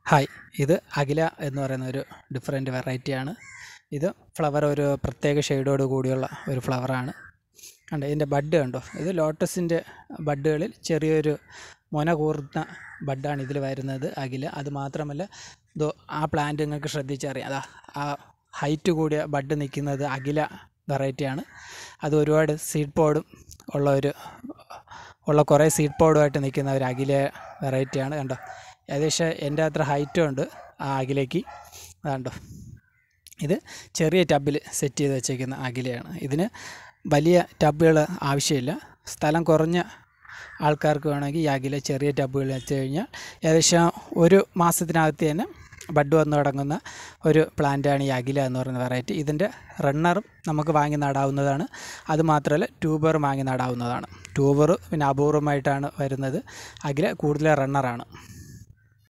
hi ഇത് അഖില എന്ന് പറയുന്ന ഒരു ഡിഫറെൻറ്റ് വെറൈറ്റിയാണ് ഇത് ഫ്ലവർ ഒരു പ്രത്യേക ഷെയ്ഡോട് കൂടിയുള്ള ഒരു ഫ്ലവറാണ് കണ്ടോ ഇതിൻ്റെ ബഡ് കണ്ടോ ഇത് ലോട്ടസിൻ്റെ ബഡുകളിൽ ചെറിയൊരു മുന കൂർന്ന ബഡാണ് ഇതിൽ വരുന്നത് അഖില അത് മാത്രമല്ല ഇതോ ആ പ്ലാന്റ് നിങ്ങൾക്ക് ശ്രദ്ധിച്ചറിയാം അതാ ആ ഹൈറ്റ് കൂടിയ ബഡ് നിൽക്കുന്നത് അഖില വെറൈറ്റിയാണ് അത് ഒരുപാട് സീഡ് പോഡും ഉള്ള ഒരു ഉള്ള കുറേ സീഡ് പോഡുമായിട്ട് നിൽക്കുന്ന ഒരു അഖില വെറൈറ്റിയാണ് കണ്ടോ ഏകദേശം എൻ്റെ അത്ര ഹൈറ്റും ഉണ്ട് ആ അഖിലയ്ക്ക് അതുണ്ടോ ഇത് ചെറിയ ടബിൽ സെറ്റ് ചെയ്ത് വെച്ചേക്കുന്ന അഖിലയാണ് ഇതിന് വലിയ ടബുകൾ ആവശ്യമില്ല സ്ഥലം കുറഞ്ഞ ആൾക്കാർക്ക് വേണമെങ്കിൽ ഈ അഖില ചെറിയ ടബുകൾ വെച്ച് കഴിഞ്ഞാൽ ഏകദേശം ഒരു മാസത്തിനകത്ത് തന്നെ ബഡ് വന്ന് തുടങ്ങുന്ന ഒരു പ്ലാന്റാണ് ഈ അഖില എന്ന് പറയുന്ന വെറൈറ്റി ഇതിൻ്റെ റണ്ണറും നമുക്ക് വാങ്ങി നടാവുന്നതാണ് അതുമാത്രമല്ല ട്യൂബർ വാങ്ങി നടാവുന്നതാണ് ട്യൂബർ പിന്നെ അപൂർവമായിട്ടാണ് വരുന്നത് അഖില കൂടുതൽ റണ്ണറാണ്